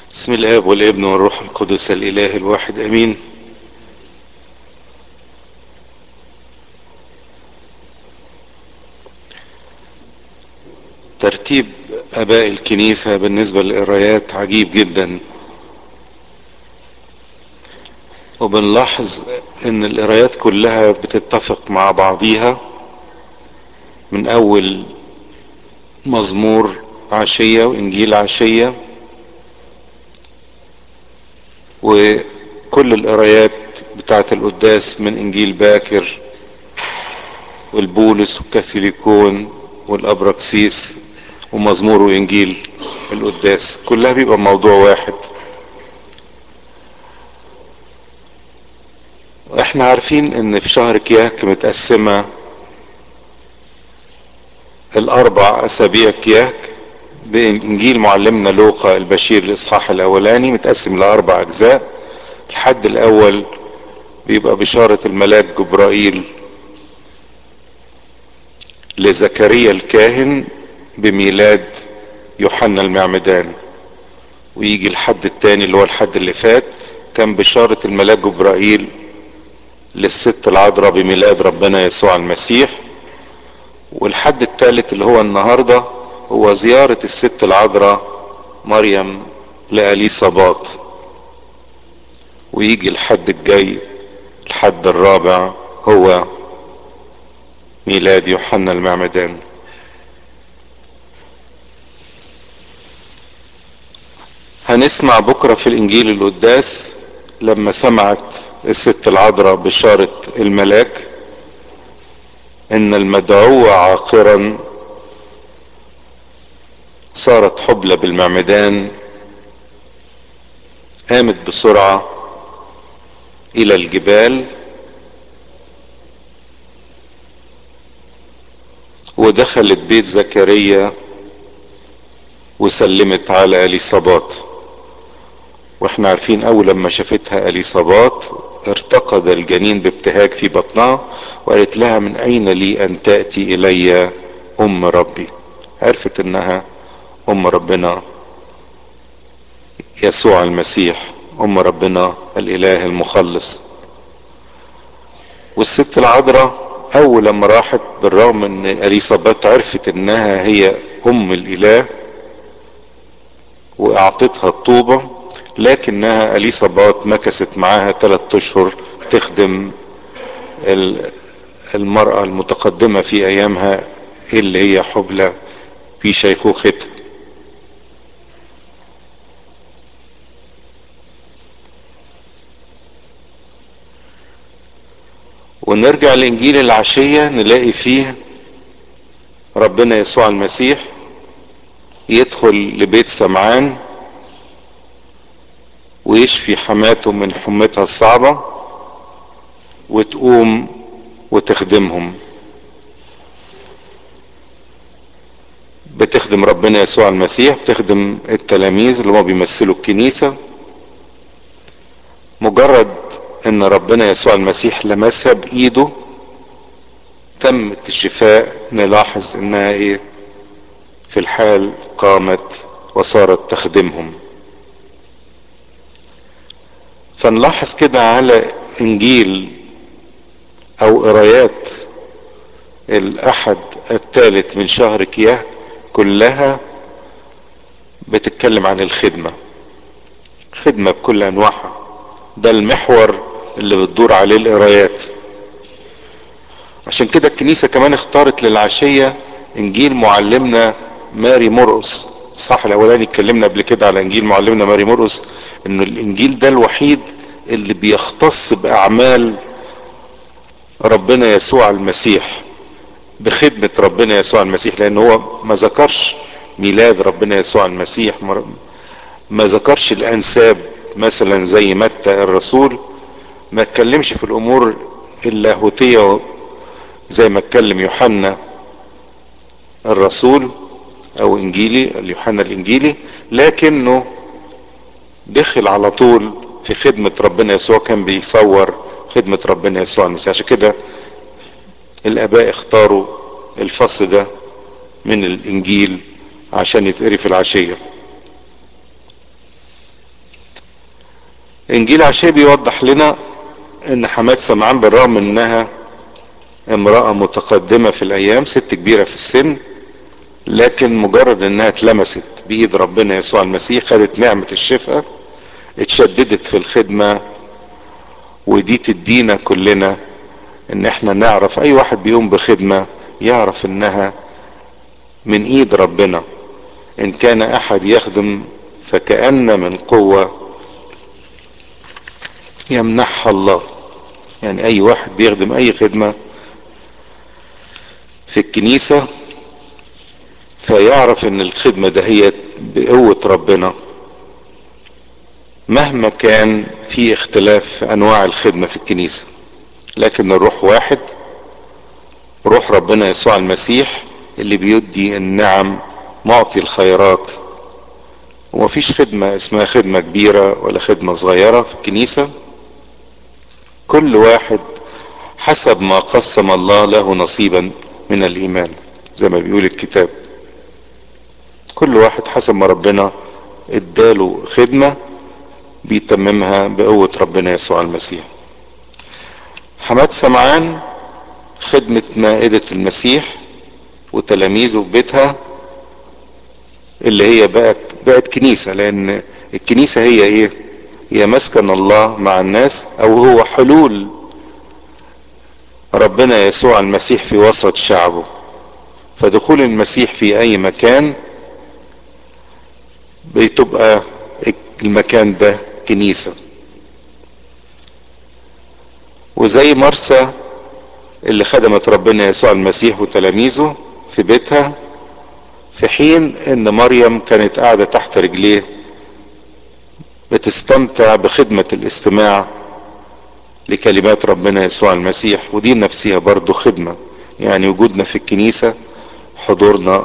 بسم الاب والابن والروح القدس الاله الواحد امين ترتيب اباء الكنيسة بالنسبة للقرايات عجيب جدا وبنلاحظ ان القرايات كلها بتتفق مع بعضيها من اول مزمور عشية وانجيل عشية وكل القرايات بتاعت القداس من انجيل باكر والبولس والكاثوليكون والابراكسيس ومزمور وانجيل القداس كلها بيبقى موضوع واحد واحنا عارفين ان في شهر كياك متقسمة الاربع اسابيع كياك بانجيل معلمنا لوقا البشير الاصحاح الاولاني متقسم لاربع اجزاء الحد الاول بيبقى بشارة الملاك جبرائيل لزكريا الكاهن بميلاد يوحنا المعمدان ويجي الحد التاني اللي هو الحد اللي فات كان بشارة الملاك جبرائيل للست العذراء بميلاد ربنا يسوع المسيح والحد الثالث اللي هو النهارده هو زيارة الست العذراء مريم لأليصابات ويجي الحد الجاي الحد الرابع هو ميلاد يوحنا المعمدان هنسمع بكرة في الإنجيل القداس لما سمعت الست العذراء بشارة الملاك إن المدعوة عاقرا صارت حبلى بالمعمدان قامت بسرعة إلى الجبال ودخلت بيت زكريا وسلمت على اليصابات واحنا عارفين اول لما شافتها اليصابات ارتقد الجنين بابتهاج في بطنها وقالت لها من اين لي ان تاتي الي ام ربي عرفت انها ام ربنا يسوع المسيح ام ربنا الاله المخلص والست العذراء اول لما راحت بالرغم ان اليصابات عرفت انها هي ام الاله واعطتها الطوبة لكنها اليصابات مكست معاها ثلاثة اشهر تخدم المرأة المتقدمة في ايامها اللي هي حبلى في شيخوختها ونرجع لانجيل العشية نلاقي فيه ربنا يسوع المسيح يدخل لبيت سمعان ويشفي حماته من حمتها الصعبة وتقوم وتخدمهم بتخدم ربنا يسوع المسيح بتخدم التلاميذ اللي هم بيمثلوا الكنيسة مجرد ان ربنا يسوع المسيح لمسها بايده تمت الشفاء نلاحظ انها ايه في الحال قامت وصارت تخدمهم فنلاحظ كده على انجيل او قرايات الاحد الثالث من شهر كياه كلها بتتكلم عن الخدمة خدمة بكل انواعها ده المحور اللي بتدور عليه القرايات عشان كده الكنيسة كمان اختارت للعشية انجيل معلمنا ماري مرقس صح الاولاني اتكلمنا قبل كده على انجيل معلمنا ماري مرقس انه الانجيل ده الوحيد اللي بيختص باعمال ربنا يسوع المسيح بخدمة ربنا يسوع المسيح لان هو ما ذكرش ميلاد ربنا يسوع المسيح ما ذكرش الانساب مثلا زي متى الرسول ما اتكلمش في الامور اللاهوتية زي ما اتكلم يوحنا الرسول او انجيلي يوحنا الانجيلي لكنه دخل على طول في خدمة ربنا يسوع كان بيصور خدمة ربنا يسوع المسيح عشان كده الاباء اختاروا الفصل ده من الانجيل عشان يتقري في العشية انجيل عشان بيوضح لنا ان حماد سمعان بالرغم انها امرأة متقدمة في الايام ست كبيرة في السن لكن مجرد انها اتلمست بايد ربنا يسوع المسيح خدت نعمة الشفاء اتشددت في الخدمة ودي تدينا كلنا ان احنا نعرف اي واحد بيقوم بخدمة يعرف انها من ايد ربنا ان كان احد يخدم فكأن من قوة يمنحها الله يعني اي واحد بيخدم اي خدمة في الكنيسة فيعرف ان الخدمة دهيت بقوة ربنا مهما كان في اختلاف في انواع الخدمة في الكنيسة لكن الروح واحد روح ربنا يسوع المسيح اللي بيدي النعم معطي الخيرات ومفيش خدمة اسمها خدمة كبيرة ولا خدمة صغيرة في الكنيسة كل واحد حسب ما قسم الله له نصيبا من الايمان زي ما بيقول الكتاب كل واحد حسب ما ربنا اداله خدمة بيتممها بقوة ربنا يسوع المسيح حماد سمعان خدمة مائدة المسيح وتلاميذه في بيتها اللي هي بقت بقت كنيسة لأن الكنيسة هي إيه؟ هي مسكن الله مع الناس أو هو حلول ربنا يسوع المسيح في وسط شعبه فدخول المسيح في أي مكان بتبقى المكان ده كنيسة وزي مرسى اللي خدمت ربنا يسوع المسيح وتلاميذه في بيتها في حين ان مريم كانت قاعدة تحت رجليه بتستمتع بخدمة الاستماع لكلمات ربنا يسوع المسيح ودي نفسها برضو خدمة يعني وجودنا في الكنيسة حضورنا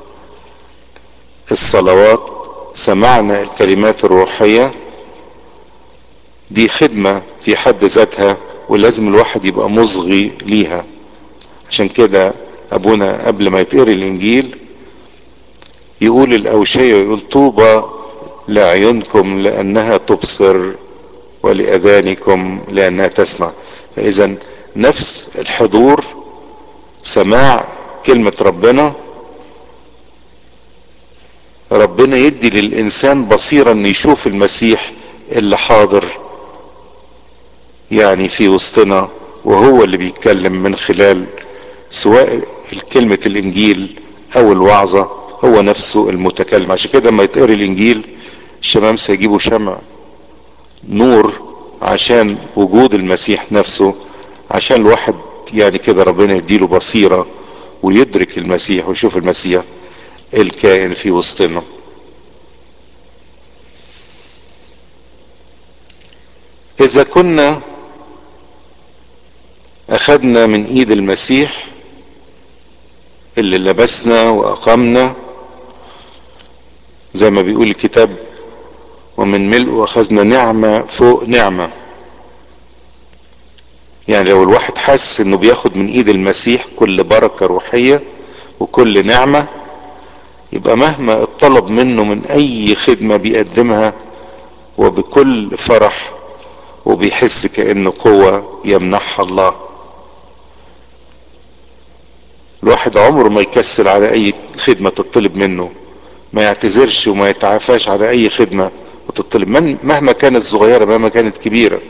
الصلوات سمعنا الكلمات الروحية دي خدمة في حد ذاتها ولازم الواحد يبقى مصغي ليها عشان كده ابونا قبل ما يتقري الانجيل يقول الاوشية يقول طوبى لعيونكم لانها تبصر ولاذانكم لانها تسمع فاذا نفس الحضور سماع كلمة ربنا ربنا يدي للانسان بصيرة ان يشوف المسيح اللي حاضر يعني في وسطنا وهو اللي بيتكلم من خلال سواء كلمة الانجيل او الوعظة هو نفسه المتكلم عشان كده لما يتقري الانجيل الشمامسة يجيبوا شمع نور عشان وجود المسيح نفسه عشان الواحد يعني كده ربنا يديله بصيرة ويدرك المسيح ويشوف المسيح الكائن في وسطنا اذا كنا اخدنا من ايد المسيح اللي لبسنا واقمنا زي ما بيقول الكتاب ومن ملء اخذنا نعمة فوق نعمة يعني لو الواحد حس انه بياخد من ايد المسيح كل بركة روحية وكل نعمة يبقى مهما اتطلب منه من اي خدمة بيقدمها وبكل فرح وبيحس كأنه قوة يمنحها الله الواحد عمره ما يكسل على اي خدمة تطلب منه ما يعتذرش وما يتعافاش على اي خدمة وتطلب من مهما كانت صغيرة مهما كانت كبيرة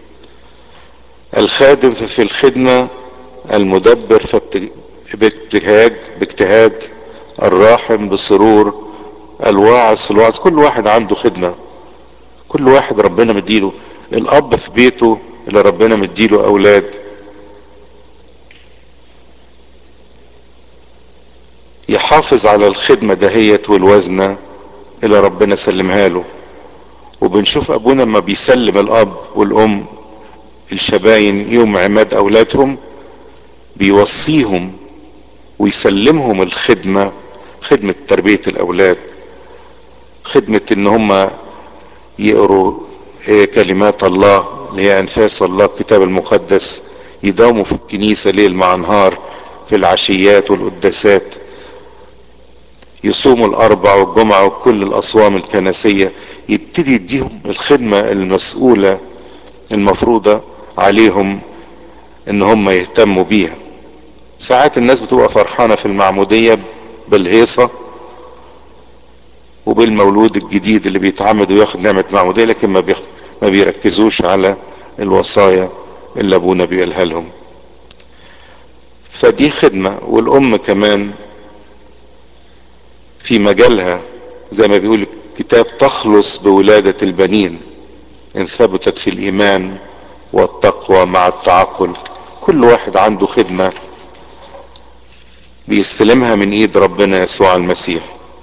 الخادم في الخدمة المدبر باجتهاد باجتهاد الراحم بسرور الواعظ في الوعظ كل واحد عنده خدمة كل واحد ربنا مديله الاب في بيته اللي ربنا مديله اولاد يحافظ على الخدمة دهيت والوزنة اللي ربنا سلمها له وبنشوف ابونا لما بيسلم الاب والام الشباين يوم عماد اولادهم بيوصيهم ويسلمهم الخدمة خدمة تربية الاولاد خدمة ان هم يقروا كلمات الله اللي هي انفاس الله الكتاب المقدس يداوموا في الكنيسة ليل مع نهار في العشيات والقداسات يصوموا الاربع والجمعة وكل الاصوام الكنسية يبتدي يديهم الخدمة المسؤولة المفروضة عليهم ان هم يهتموا بيها ساعات الناس بتبقى فرحانة في المعمودية بالهيصة وبالمولود الجديد اللي بيتعمد وياخد نعمة معمودية لكن ما, بيخ... ما بيركزوش على الوصايا اللي ابونا بيقولها لهم فدي خدمة والام كمان في مجالها زي ما بيقول الكتاب تخلص بولادة البنين ان ثبتت في الايمان والتقوى مع التعقل كل واحد عنده خدمة بيستلمها من ايد ربنا يسوع المسيح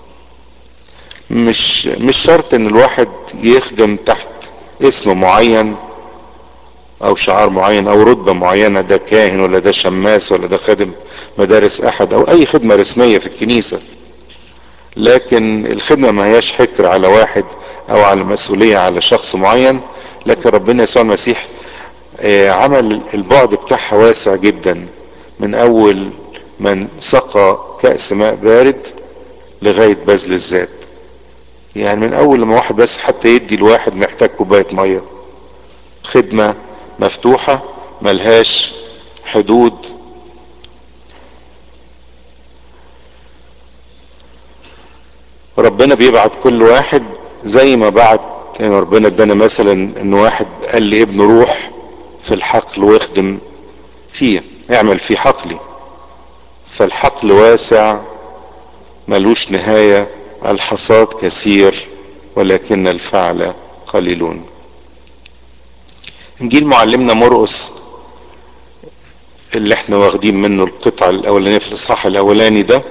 مش مش شرط ان الواحد يخدم تحت اسم معين او شعار معين او رتبة معينة ده كاهن ولا ده شماس ولا ده خادم مدارس احد او اي خدمة رسمية في الكنيسة لكن الخدمة ما هياش حكر على واحد او على مسؤولية على شخص معين لكن ربنا يسوع المسيح عمل البعد بتاعها واسع جدا من اول من سقى كأس ماء بارد لغاية بذل الذات يعني من اول لما واحد بس حتى يدي الواحد محتاج كوباية مية خدمة مفتوحة ملهاش حدود ربنا بيبعت كل واحد زي ما بعت يعني ربنا ادانا مثلا ان واحد قال لابنه روح في الحقل واخدم فيه اعمل في حقلي فالحقل واسع ملوش نهاية الحصاد كثير ولكن الفعل قليلون انجيل معلمنا مرقس اللي احنا واخدين منه القطعة الاولانية في الاصحاح الاولاني ده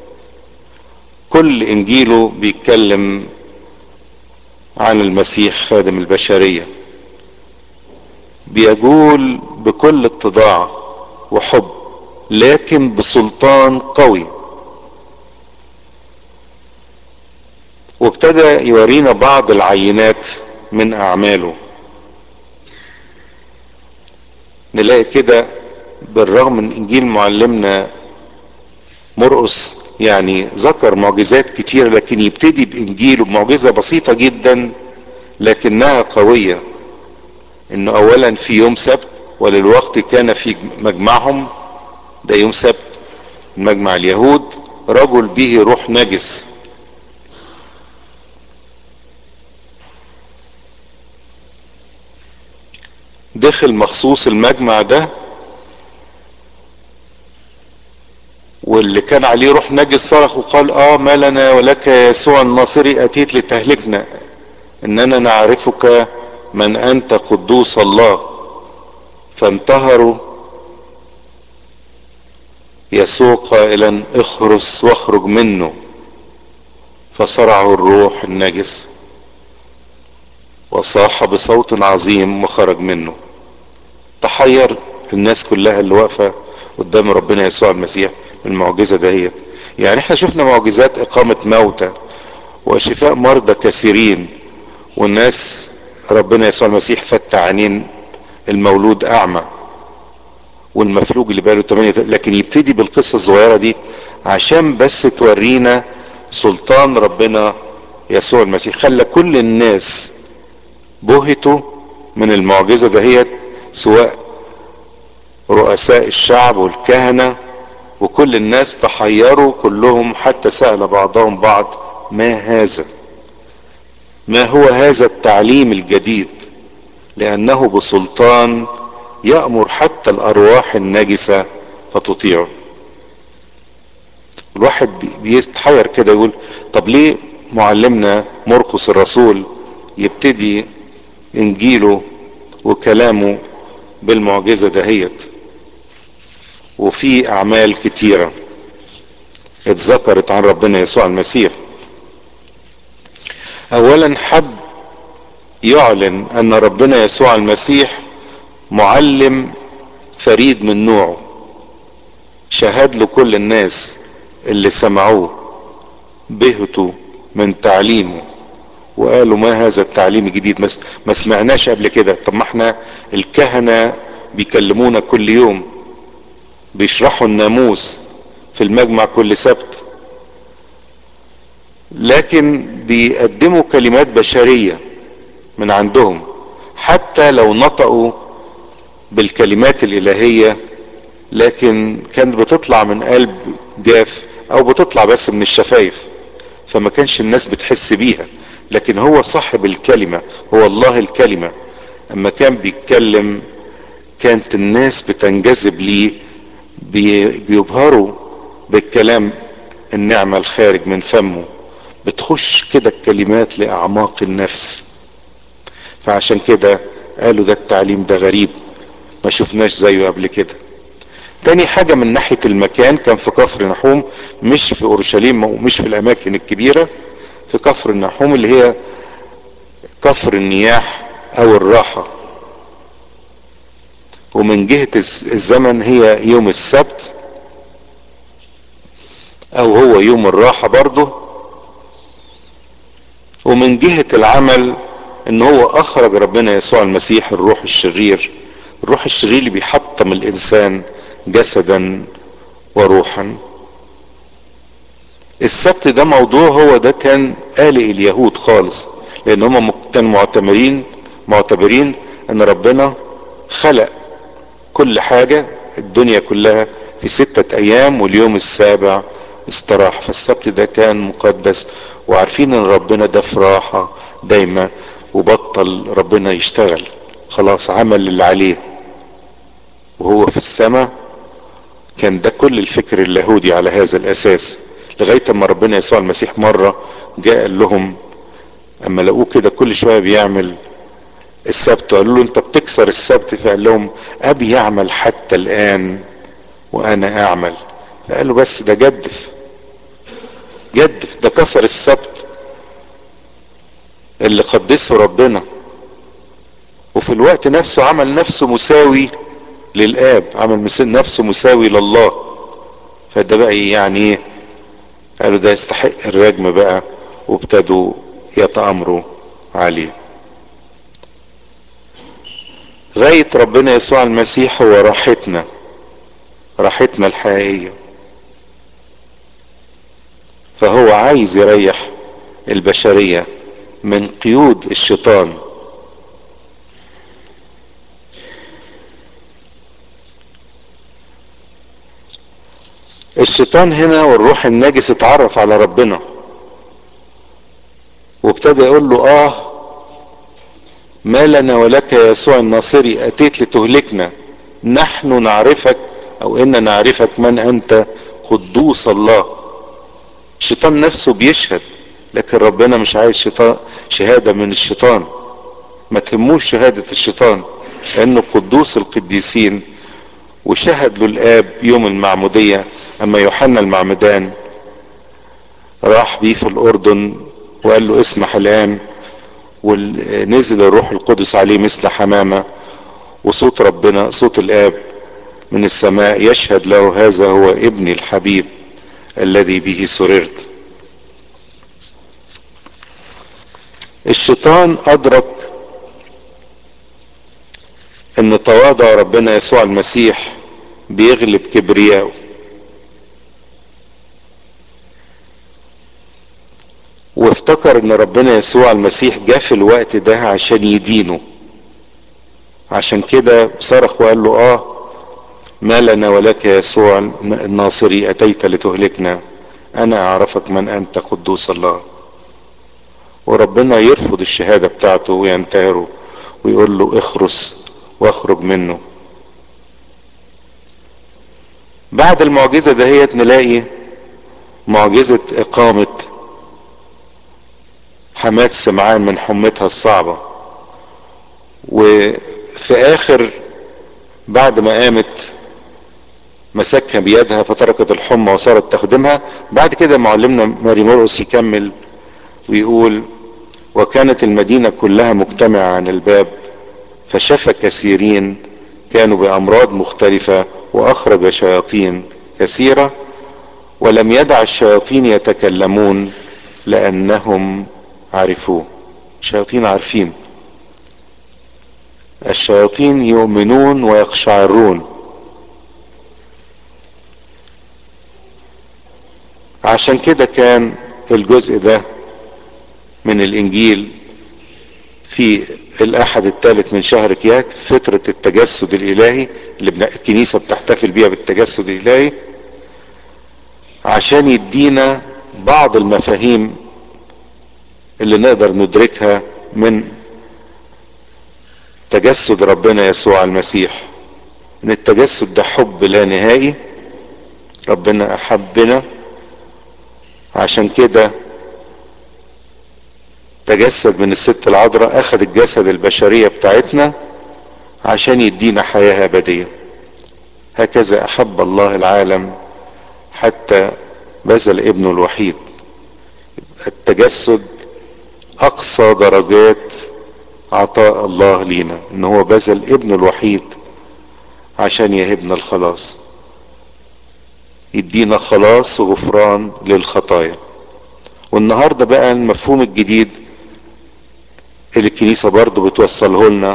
كل انجيله بيتكلم عن المسيح خادم البشرية بيقول بكل اتضاع وحب لكن بسلطان قوي وابتدى يورينا بعض العينات من اعماله نلاقي كده بالرغم من انجيل معلمنا مرقس يعني ذكر معجزات كتيرة لكن يبتدي بانجيله بمعجزة بسيطة جدا لكنها قوية انه اولا في يوم سبت وللوقت كان في مجمعهم ده يوم سبت مجمع اليهود رجل به روح نجس دخل مخصوص المجمع ده واللي كان عليه روح نجس صرخ وقال اه ما لنا ولك يا يسوع الناصري اتيت لتهلكنا اننا نعرفك من انت قدوس الله فانتهروا يسوع قائلا اخرس واخرج منه فصرعه الروح النجس وصاح بصوت عظيم وخرج منه تحير الناس كلها اللي واقفه قدام ربنا يسوع المسيح بالمعجزه دهيت يعني احنا شفنا معجزات اقامه موتى وشفاء مرضى كثيرين والناس ربنا يسوع المسيح فتح عينين المولود اعمى والمفلوج اللي بقاله 8 لكن يبتدي بالقصه الصغيره دي عشان بس تورينا سلطان ربنا يسوع المسيح خلى كل الناس بهتوا من المعجزه دهيت سواء رؤساء الشعب والكهنه وكل الناس تحيروا كلهم حتى سال بعضهم بعض ما هذا ما هو هذا التعليم الجديد لانه بسلطان يامر حتى الارواح النجسه فتطيعه الواحد بيتحير كده يقول طب ليه معلمنا مرقس الرسول يبتدي انجيله وكلامه بالمعجزه دهيت وفي اعمال كتيره اتذكرت عن ربنا يسوع المسيح اولا حب يعلن ان ربنا يسوع المسيح معلم فريد من نوعه شهد له كل الناس اللي سمعوه بهتوا من تعليمه وقالوا ما هذا التعليم الجديد ما سمعناش قبل كده طب ما احنا الكهنة بيكلمونا كل يوم بيشرحوا الناموس في المجمع كل سبت لكن بيقدموا كلمات بشرية من عندهم حتى لو نطقوا بالكلمات الإلهية لكن كانت بتطلع من قلب جاف او بتطلع بس من الشفايف فما كانش الناس بتحس بيها لكن هو صاحب الكلمة هو الله الكلمة اما كان بيتكلم كانت الناس بتنجذب ليه بيبهروا بالكلام النعمة الخارج من فمه بتخش كده الكلمات لأعماق النفس فعشان كده قالوا ده التعليم ده غريب ما شفناش زيه قبل كده تاني حاجة من ناحية المكان كان في كفر نحوم مش في اورشليم ومش في الاماكن الكبيرة في كفر نحوم اللي هي كفر النياح او الراحة ومن جهة الزمن هي يوم السبت او هو يوم الراحة برضه ومن جهة العمل ان هو اخرج ربنا يسوع المسيح الروح الشرير الروح الشرير اللي بيحطم الانسان جسدا وروحا السبت ده موضوع هو ده كان قالق اليهود خالص لان هم كانوا معتبرين معتبرين ان ربنا خلق كل حاجة الدنيا كلها في ستة ايام واليوم السابع استراح فالسبت ده كان مقدس وعارفين ان ربنا ده في راحة دايما وبطل ربنا يشتغل خلاص عمل اللي عليه وهو في السماء كان ده كل الفكر اليهودي على هذا الاساس لغايه اما ربنا يسوع المسيح مره جاء قال لهم اما لقوه كده كل شويه بيعمل السبت وقالوا له انت بتكسر السبت فقال لهم ابي يعمل حتى الان وانا اعمل فقالوا بس ده جدف جدف ده كسر السبت اللي قدسه ربنا وفي الوقت نفسه عمل نفسه مساوي للاب عمل نفسه مساوي لله فده بقى يعني ايه قالوا ده يستحق الرجم بقى وابتدوا يتأمروا عليه غاية ربنا يسوع المسيح هو راحتنا راحتنا الحقيقية فهو عايز يريح البشرية من قيود الشيطان الشيطان هنا والروح النجس اتعرف على ربنا وابتدى يقول له اه ما لنا ولك يا يسوع الناصري اتيت لتهلكنا نحن نعرفك او ان نعرفك من انت قدوس الله الشيطان نفسه بيشهد لكن ربنا مش عايز شيطان شهادة من الشيطان ما تهموش شهادة الشيطان لانه قدوس القديسين وشهد له الاب يوم المعمودية اما يوحنا المعمدان راح بيه في الاردن وقال له اسمح الان ونزل الروح القدس عليه مثل حمامة وصوت ربنا صوت الاب من السماء يشهد له هذا هو ابني الحبيب الذي به سررت الشيطان ادرك ان تواضع ربنا يسوع المسيح بيغلب كبرياءه وافتكر ان ربنا يسوع المسيح جه في الوقت ده عشان يدينه عشان كده صرخ وقال له اه ما لنا ولك يا يسوع الناصري اتيت لتهلكنا انا اعرفك من انت قدوس الله وربنا يرفض الشهاده بتاعته وينتهره ويقول له اخرس واخرج منه بعد المعجزه دهيت نلاقي معجزه اقامه حماة سمعان من حمتها الصعبة وفي اخر بعد ما قامت مسكها بيدها فتركت الحمى وصارت تخدمها بعد كده معلمنا ماري مرقس يكمل ويقول وكانت المدينة كلها مجتمعة عن الباب فشفى كثيرين كانوا بأمراض مختلفة وأخرج شياطين كثيرة ولم يدع الشياطين يتكلمون لأنهم عرفوه الشياطين عارفين الشياطين يؤمنون ويقشعرون عشان كده كان الجزء ده من الانجيل في الاحد الثالث من شهر كياك فترة التجسد الالهي اللي الكنيسة بتحتفل بيها بالتجسد الالهي عشان يدينا بعض المفاهيم اللي نقدر ندركها من تجسد ربنا يسوع المسيح ان التجسد ده حب لا نهائي ربنا احبنا عشان كده تجسد من الست العذراء اخذ الجسد البشرية بتاعتنا عشان يدينا حياة ابدية هكذا احب الله العالم حتى بذل ابنه الوحيد التجسد اقصى درجات عطاء الله لينا ان هو بذل ابنه الوحيد عشان يهبنا الخلاص يدينا خلاص وغفران للخطايا والنهارده بقى المفهوم الجديد اللي الكنيسه برضه بتوصله لنا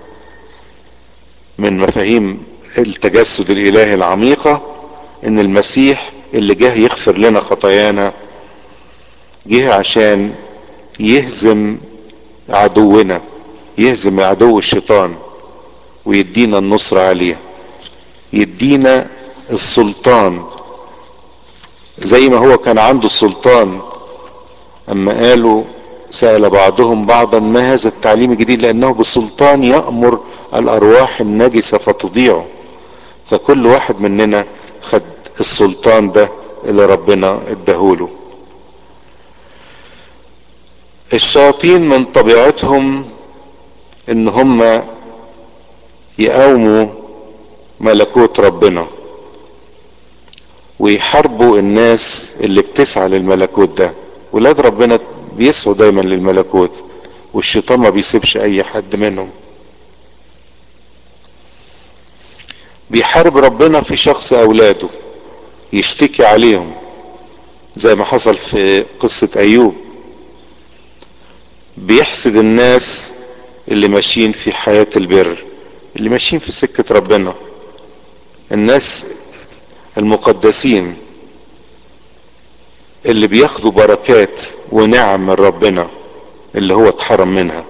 من مفاهيم التجسد الالهي العميقه ان المسيح اللي جه يغفر لنا خطايانا جه عشان يهزم عدونا يهزم عدو الشيطان ويدينا النصر عليه يدينا السلطان زي ما هو كان عنده السلطان اما قالوا سأل بعضهم بعضا ما هذا التعليم الجديد لانه بالسلطان يأمر الارواح النجسة فتضيعه فكل واحد مننا خد السلطان ده اللي ربنا اداهوله الشياطين من طبيعتهم ان هم يقاوموا ملكوت ربنا ويحاربوا الناس اللي بتسعى للملكوت ده ولاد ربنا بيسعوا دايما للملكوت والشيطان ما بيسيبش اي حد منهم بيحارب ربنا في شخص اولاده يشتكي عليهم زي ما حصل في قصة ايوب بيحسد الناس اللي ماشيين في حياة البر اللي ماشيين في سكة ربنا الناس المقدسين اللي بياخدوا بركات ونعم من ربنا اللي هو اتحرم منها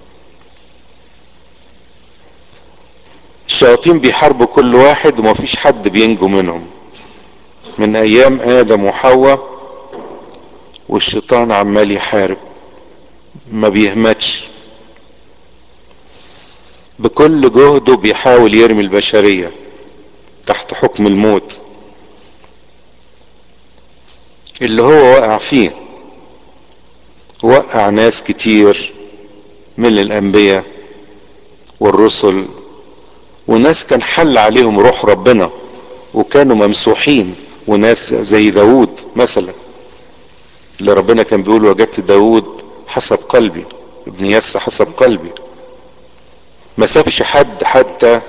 الشياطين بيحاربوا كل واحد ومفيش حد بينجو منهم من ايام ادم وحواء والشيطان عمال يحارب ما بيهمتش بكل جهده بيحاول يرمي البشرية تحت حكم الموت اللي هو وقع فيه وقع ناس كتير من الانبياء والرسل وناس كان حل عليهم روح ربنا وكانوا ممسوحين وناس زي داود مثلا اللي ربنا كان بيقول وجدت داود حسب قلبي ابن يس حسب قلبي ما سابش حد حتى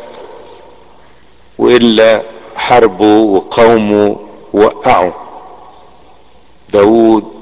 والا حاربه وقومه وقعوا داود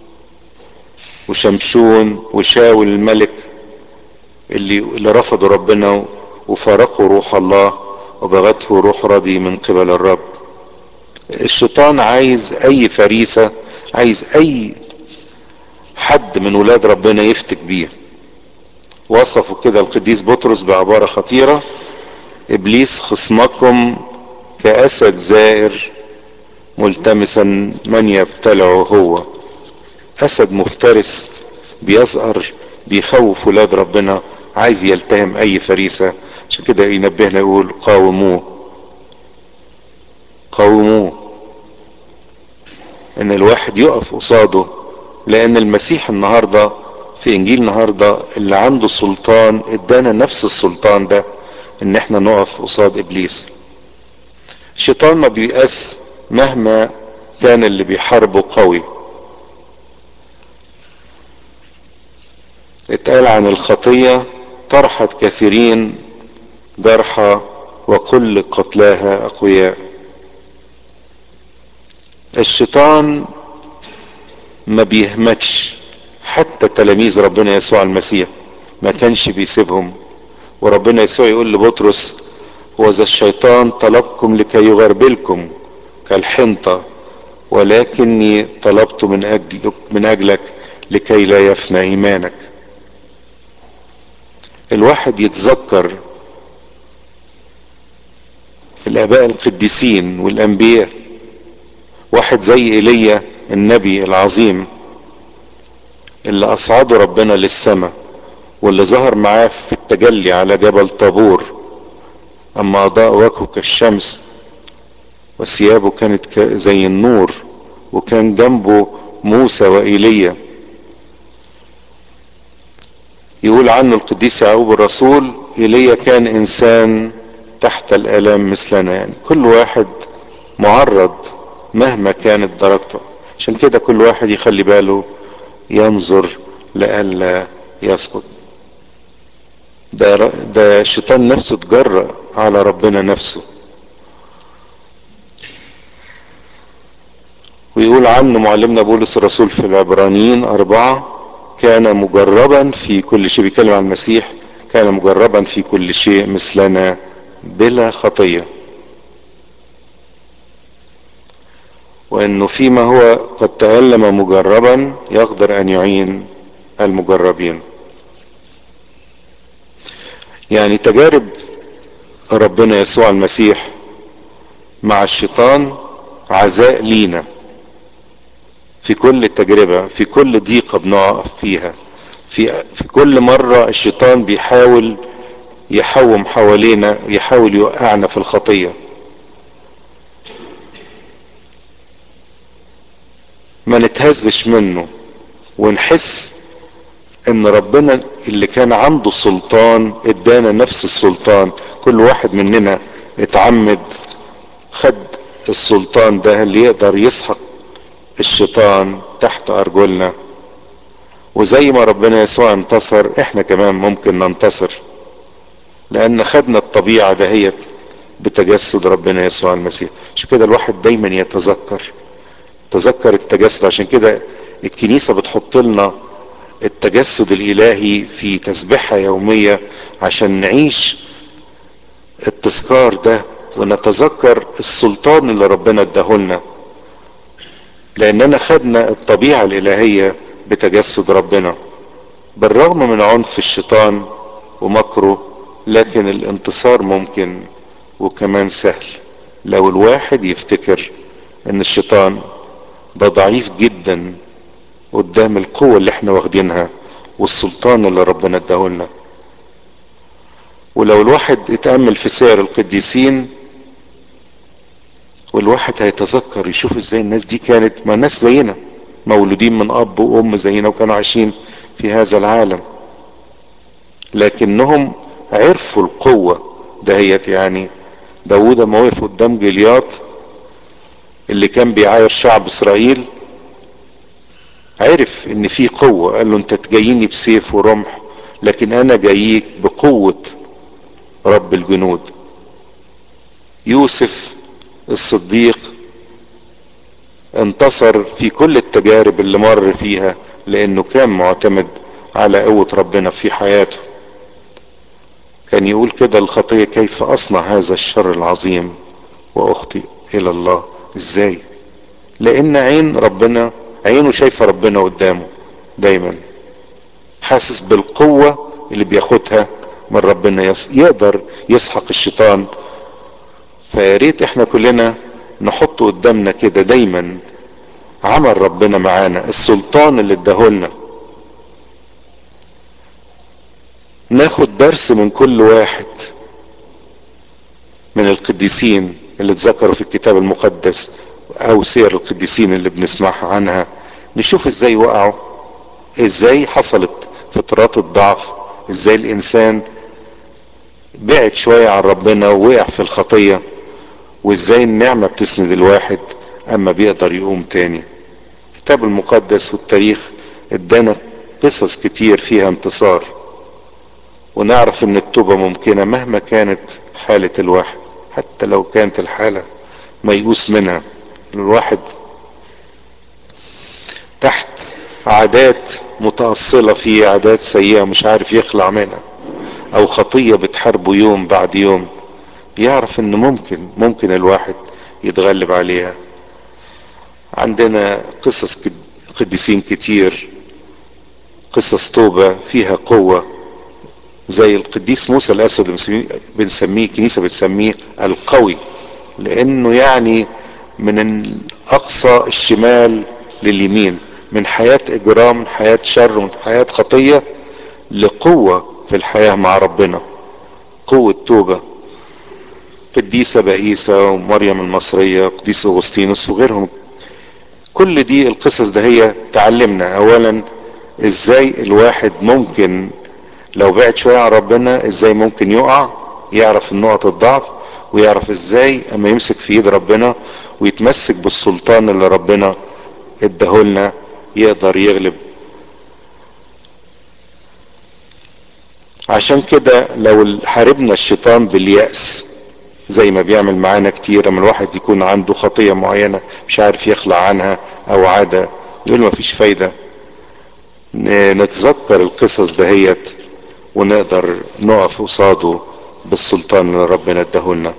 وشمشون وشاول الملك اللي, اللي رفضوا ربنا وفارقوا روح الله وبغته روح رضي من قبل الرب الشيطان عايز اي فريسة عايز اي حد من ولاد ربنا يفتك بيه وصفوا كده القديس بطرس بعبارة خطيرة ابليس خصمكم كاسد زائر ملتمسا من يبتلعه هو اسد مفترس بيزقر بيخوف ولاد ربنا عايز يلتهم اي فريسة عشان كده ينبهنا يقول قاوموه قاوموه ان الواحد يقف قصاده لان المسيح النهاردة في انجيل النهاردة اللي عنده سلطان ادانا نفس السلطان ده ان احنا نقف قصاد ابليس الشيطان ما بيأس مهما كان اللي بيحاربه قوي اتقال عن الخطية طرحت كثيرين جرحى وكل قتلاها اقوياء الشيطان ما بيهمتش حتى تلاميذ ربنا يسوع المسيح ما كانش بيسيبهم وربنا يسوع يقول لبطرس هو ذا الشيطان طلبكم لكي يغربلكم كالحنطة ولكني طلبت من أجلك, من أجلك لكي لا يفنى إيمانك الواحد يتذكر الآباء القديسين والأنبياء واحد زي ايليا النبي العظيم اللي اصعده ربنا للسماء واللي ظهر معاه في التجلي على جبل طابور اما اضاء وجهه كالشمس وثيابه كانت زي النور وكان جنبه موسى وايليا يقول عنه القديس يعقوب الرسول ايليا كان انسان تحت الالام مثلنا يعني كل واحد معرض مهما كانت درجته عشان كده كل واحد يخلي باله ينظر لئلا يسقط ده ده الشيطان نفسه اتجرأ على ربنا نفسه ويقول عنه معلمنا بولس الرسول في العبرانيين أربعة كان مجربا في كل شيء بيتكلم عن المسيح كان مجربا في كل شيء مثلنا بلا خطيه وانه فيما هو قد تألم مجربا يقدر ان يعين المجربين يعني تجارب ربنا يسوع المسيح مع الشيطان عزاء لينا في كل تجربة في كل ضيقة بنقف فيها في, في كل مرة الشيطان بيحاول يحوم حوالينا يحاول يوقعنا في الخطيه ما نتهزش منه ونحس ان ربنا اللي كان عنده سلطان ادانا نفس السلطان كل واحد مننا اتعمد خد السلطان ده اللي يقدر يسحق الشيطان تحت ارجلنا وزي ما ربنا يسوع انتصر احنا كمان ممكن ننتصر لان خدنا الطبيعة دهيت بتجسد ربنا يسوع المسيح عشان كده الواحد دايما يتذكر تذكر التجسد عشان كده الكنيسة بتحط لنا التجسد الالهي في تسبيحة يومية عشان نعيش التذكار ده ونتذكر السلطان اللي ربنا اداهولنا لاننا خدنا الطبيعة الالهية بتجسد ربنا بالرغم من عنف الشيطان ومكره لكن الانتصار ممكن وكمان سهل لو الواحد يفتكر ان الشيطان ده ضعيف جدا قدام القوة اللي احنا واخدينها والسلطان اللي ربنا اداهولنا ولو الواحد اتأمل في سير القديسين والواحد هيتذكر يشوف ازاي الناس دي كانت ما ناس زينا مولودين من اب وام زينا وكانوا عايشين في هذا العالم لكنهم عرفوا القوة دهيت يعني داود ما وقف قدام جلياط اللي كان بيعاير شعب اسرائيل عرف ان في قوة قال له انت تجيني بسيف ورمح لكن انا جاييك بقوة رب الجنود يوسف الصديق انتصر في كل التجارب اللي مر فيها لانه كان معتمد على قوة ربنا في حياته كان يقول كده الخطية كيف اصنع هذا الشر العظيم واخطئ الى الله ازاي لان عين ربنا عينه شايفة ربنا قدامه دايما حاسس بالقوة اللي بياخدها من ربنا يص... يقدر يسحق الشيطان فياريت احنا كلنا نحط قدامنا كده دايما عمل ربنا معانا السلطان اللي اداهولنا ناخد درس من كل واحد من القديسين اللي اتذكروا في الكتاب المقدس او سير القديسين اللي بنسمعها عنها نشوف ازاي وقعوا ازاي حصلت فترات الضعف ازاي الانسان بعد شوية عن ربنا ووقع في الخطية وازاي النعمة بتسند الواحد اما بيقدر يقوم تاني الكتاب المقدس والتاريخ ادانا قصص كتير فيها انتصار ونعرف ان التوبة ممكنة مهما كانت حالة الواحد حتى لو كانت الحالة ميؤوس منها الواحد تحت عادات متأصلة فيه عادات سيئة مش عارف يخلع منها او خطية بتحاربه يوم بعد يوم يعرف ان ممكن ممكن الواحد يتغلب عليها عندنا قصص قديسين كتير قصص توبة فيها قوة زي القديس موسى الأسود بنسميه كنيسة بتسميه القوي لأنه يعني من أقصى الشمال لليمين من حياة إجرام من حياة شر من حياة خطية لقوة في الحياة مع ربنا قوة توبة قديسة بائسة ومريم المصرية قديس أغسطينوس وغيرهم كل دي القصص ده هي تعلمنا أولا ازاي الواحد ممكن لو بعد شوية عن ربنا ازاي ممكن يقع يعرف نقط الضعف ويعرف ازاي اما يمسك في ايد ربنا ويتمسك بالسلطان اللي ربنا اداهولنا يقدر يغلب عشان كده لو حاربنا الشيطان باليأس زي ما بيعمل معانا كتير لما الواحد يكون عنده خطية معينة مش عارف يخلع عنها او عادة يقول ما فيش فايدة نتذكر القصص دهيت ونقدر نقف قصاده بالسلطان اللي ربنا اداهولنا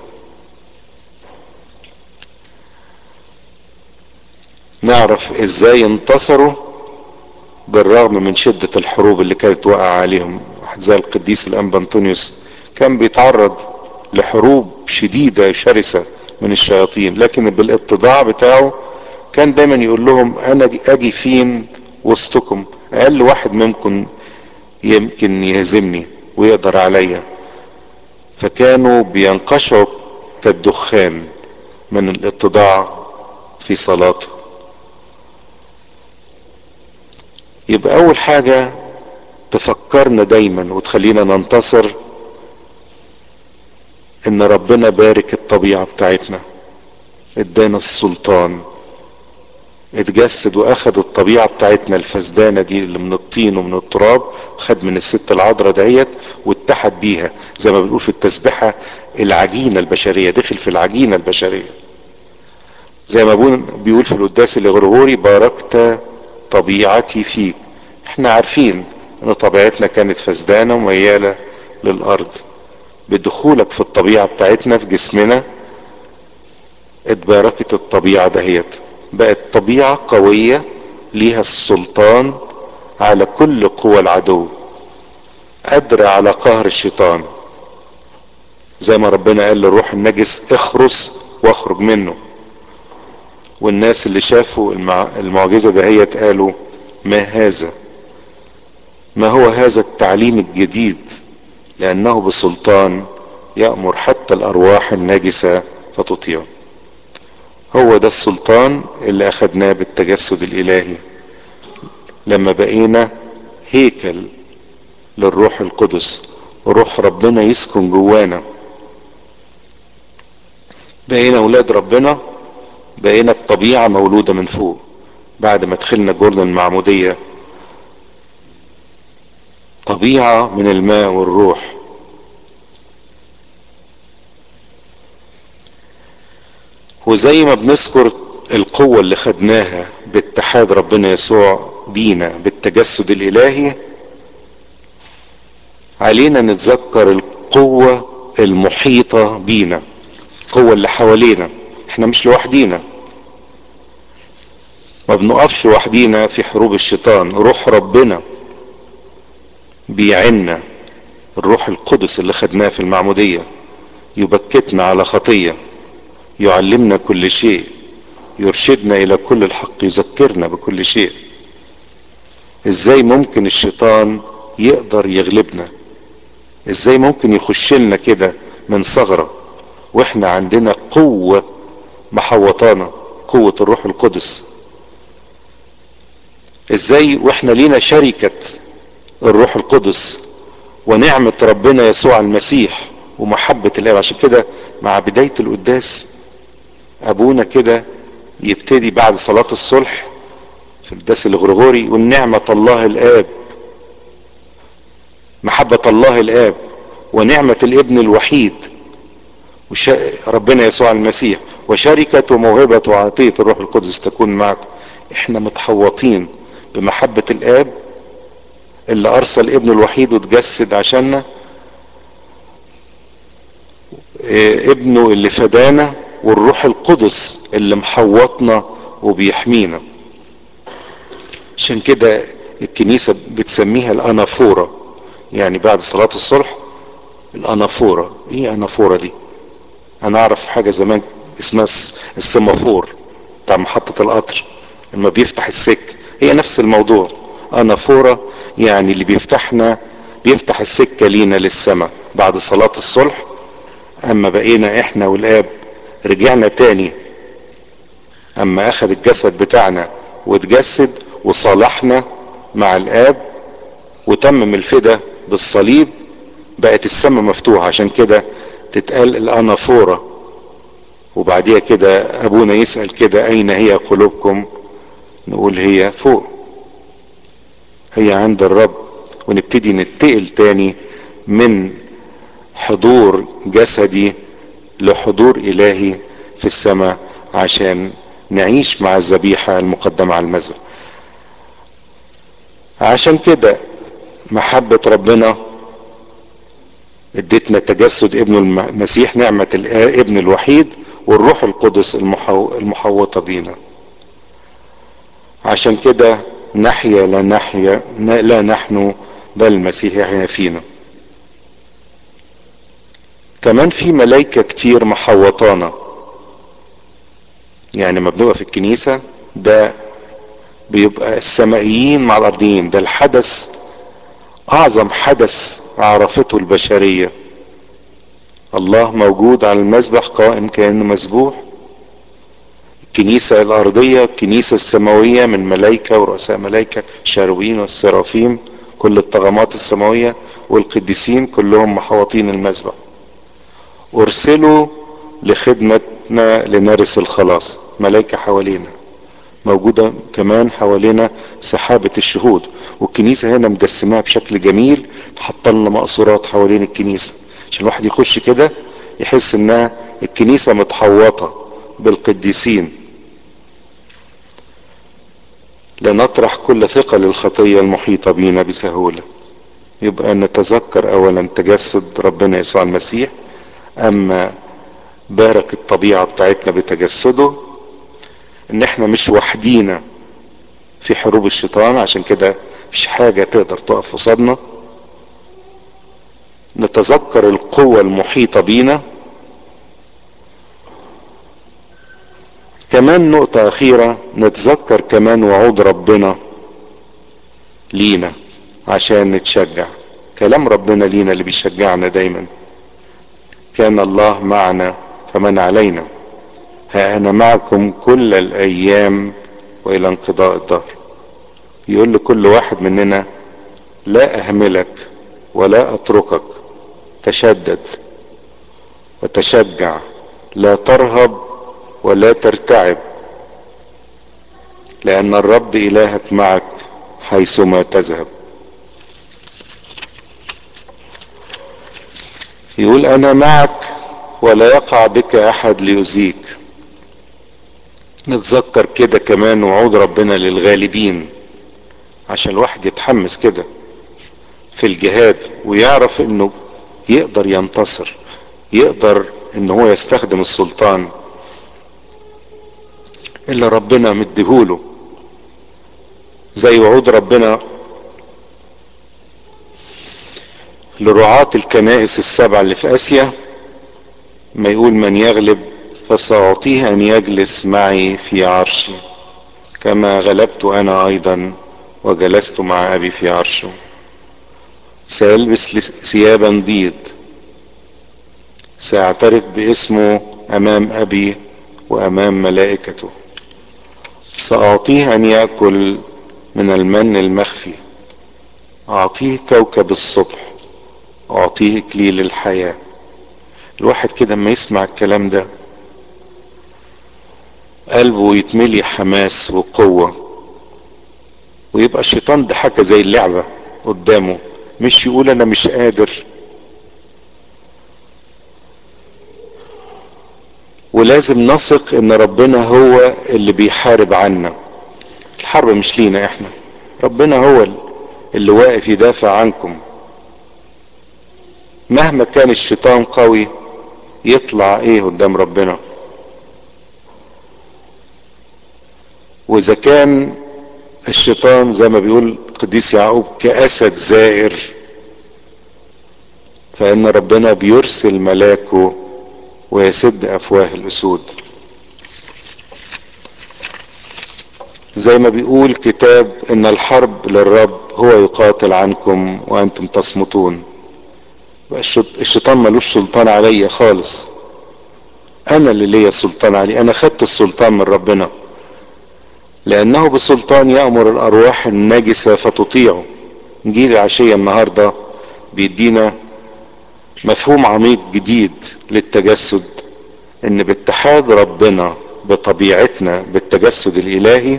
نعرف ازاي انتصروا بالرغم من شدة الحروب اللي كانت واقعة عليهم واحد زي القديس الانبا انطونيوس كان بيتعرض لحروب شديدة شرسة من الشياطين لكن بالاتضاع بتاعه كان دايما يقول لهم انا اجي فين وسطكم اقل واحد منكم يمكن يهزمني ويقدر عليا فكانوا بينقشعوا كالدخان من الاتضاع في صلاته يبقى اول حاجة تفكرنا دايما وتخلينا ننتصر ان ربنا بارك الطبيعة بتاعتنا ادانا السلطان اتجسد واخد الطبيعة بتاعتنا الفسدانة دي اللي من الطين ومن التراب خد من الست العذراء دهيت واتحد بيها زي ما بنقول في التسبحة العجينة البشرية دخل في العجينة البشرية زي ما بيقول في القداس الغرغوري باركت طبيعتي فيك احنا عارفين ان طبيعتنا كانت فسدانة وميالة للارض بدخولك في الطبيعة بتاعتنا في جسمنا اتباركت الطبيعة دهيت بقت طبيعة قوية ليها السلطان على كل قوى العدو قادرة على قهر الشيطان زي ما ربنا قال للروح النجس اخرس واخرج منه والناس اللي شافوا المعجزة دهيت قالوا ما هذا ما هو هذا التعليم الجديد لأنه بسلطان يأمر حتى الأرواح النجسة فتطيعه هو ده السلطان اللي أخدناه بالتجسد الإلهي لما بقينا هيكل للروح القدس روح ربنا يسكن جوانا بقينا أولاد ربنا بقينا بطبيعة مولودة من فوق بعد ما دخلنا جرن المعمودية طبيعة من الماء والروح وزي ما بنذكر القوة اللي خدناها باتحاد ربنا يسوع بينا بالتجسد الإلهي علينا نتذكر القوة المحيطة بينا القوة اللي حوالينا احنا مش لوحدينا ما بنقفش لوحدينا في حروب الشيطان روح ربنا بيعنا الروح القدس اللي خدناه في المعمودية يبكتنا على خطية يعلمنا كل شيء يرشدنا الى كل الحق يذكرنا بكل شيء ازاي ممكن الشيطان يقدر يغلبنا ازاي ممكن يخش لنا كده من ثغرة واحنا عندنا قوة محوطانا قوة الروح القدس ازاي واحنا لينا شركة الروح القدس ونعمة ربنا يسوع المسيح ومحبة الاب عشان كده مع بداية القداس ابونا كده يبتدي بعد صلاة الصلح في القداس الغرغوري يقول نعمة الله الاب محبة الله الاب ونعمة الابن الوحيد وش... ربنا يسوع المسيح وشركة وموهبة وعطية الروح القدس تكون معكم احنا متحوطين بمحبة الاب اللي ارسل ابنه الوحيد وتجسد عشاننا ابنه اللي فدانا والروح القدس اللي محوطنا وبيحمينا عشان كده الكنيسة بتسميها الأنافورة يعني بعد صلاة الصلح الأنافورة ايه أنافورة دي انا اعرف حاجة زمان اسمها السمافور بتاع محطة القطر لما بيفتح السكة هي نفس الموضوع أنافورة يعني اللي بيفتحنا بيفتح السكة لينا للسماء بعد صلاة الصلح اما بقينا احنا والاب رجعنا تاني اما اخذ الجسد بتاعنا واتجسد وصالحنا مع الاب وتمم الفدا بالصليب بقت السماء مفتوحة عشان كده تتقال الانافورة وبعديها كده ابونا يسأل كده اين هي قلوبكم نقول هي فوق هي عند الرب ونبتدي نتقل تاني من حضور جسدي لحضور الهي في السماء عشان نعيش مع الذبيحة المقدمة على المذبح عشان كده محبة ربنا ادتنا تجسد ابن المسيح نعمة الابن الوحيد والروح القدس المحو... المحوطة بينا عشان كده نحيا لا نحيا لا نحن بل المسيح يحيا فينا كمان في ملائكة كتير محوطانا يعني لما بنبقى في الكنيسة ده بيبقى السمائيين مع الارضيين ده الحدث اعظم حدث عرفته البشرية الله موجود على المذبح قائم كأنه مذبوح الكنيسة الارضية الكنيسة السماوية من ملائكة ورؤساء ملائكة شاروين والسرافيم كل الطغمات السماوية والقديسين كلهم محوطين المذبح ارسلوا لخدمتنا لنرث الخلاص ملائكة حوالينا موجودة كمان حوالينا سحابة الشهود والكنيسة هنا مجسماها بشكل جميل حط لنا مقصورات حوالين الكنيسة عشان الواحد يخش كده يحس انها الكنيسة متحوطة بالقديسين لنطرح كل ثقل الخطية المحيطة بينا بسهولة يبقى نتذكر اولا تجسد ربنا يسوع المسيح اما بارك الطبيعة بتاعتنا بتجسده ان احنا مش وحدينا في حروب الشيطان عشان كده مفيش حاجة تقدر تقف قصادنا نتذكر القوة المحيطة بينا كمان نقطة أخيرة نتذكر كمان وعود ربنا لينا عشان نتشجع كلام ربنا لينا اللي بيشجعنا دايما كان الله معنا فمن علينا ها أنا معكم كل الأيام وإلى انقضاء الدهر يقول لكل واحد مننا لا أهملك ولا أتركك تشدد وتشجع لا ترهب ولا ترتعب لأن الرب إلهك معك حيثما تذهب يقول أنا معك ولا يقع بك أحد ليؤذيك نتذكر كده كمان وعود ربنا للغالبين عشان الواحد يتحمس كده في الجهاد ويعرف انه يقدر ينتصر يقدر ان هو يستخدم السلطان اللي ربنا مديهوله زي وعود ربنا لرعاة الكنائس السبع اللي في اسيا ما يقول من يغلب فسأعطيه أن يجلس معي في عرشي كما غلبت أنا أيضا وجلست مع أبي في عرشه سيلبس ثيابا بيض سيعترف باسمه أمام أبي وأمام ملائكته سأعطيه أن يأكل من المن المخفي أعطيه كوكب الصبح أعطيه إكليل الحياة الواحد كده اما يسمع الكلام ده قلبه يتملي حماس وقوة ويبقى الشيطان ده حاجة زي اللعبة قدامه مش يقول انا مش قادر ولازم نثق ان ربنا هو اللي بيحارب عنا الحرب مش لينا احنا ربنا هو اللي واقف يدافع عنكم مهما كان الشيطان قوي يطلع ايه قدام ربنا واذا كان الشيطان زي ما بيقول قديس يعقوب كاسد زائر فان ربنا بيرسل ملاكه ويسد افواه الاسود زي ما بيقول كتاب ان الحرب للرب هو يقاتل عنكم وانتم تصمتون الشيطان ملوش سلطان عليا خالص انا اللي ليا سلطان عليه انا خدت السلطان من ربنا لانه بسلطان يامر الارواح النجسه فتطيعه انجيل العشيه النهارده بيدينا مفهوم عميق جديد للتجسد ان باتحاد ربنا بطبيعتنا بالتجسد الالهي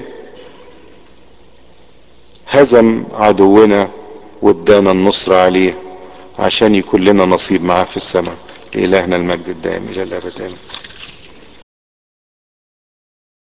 هزم عدونا وادانا النصر عليه عشان يكون لنا نصيب معاه في السماء لإلهنا المجد الدائم إلى الأبد آمين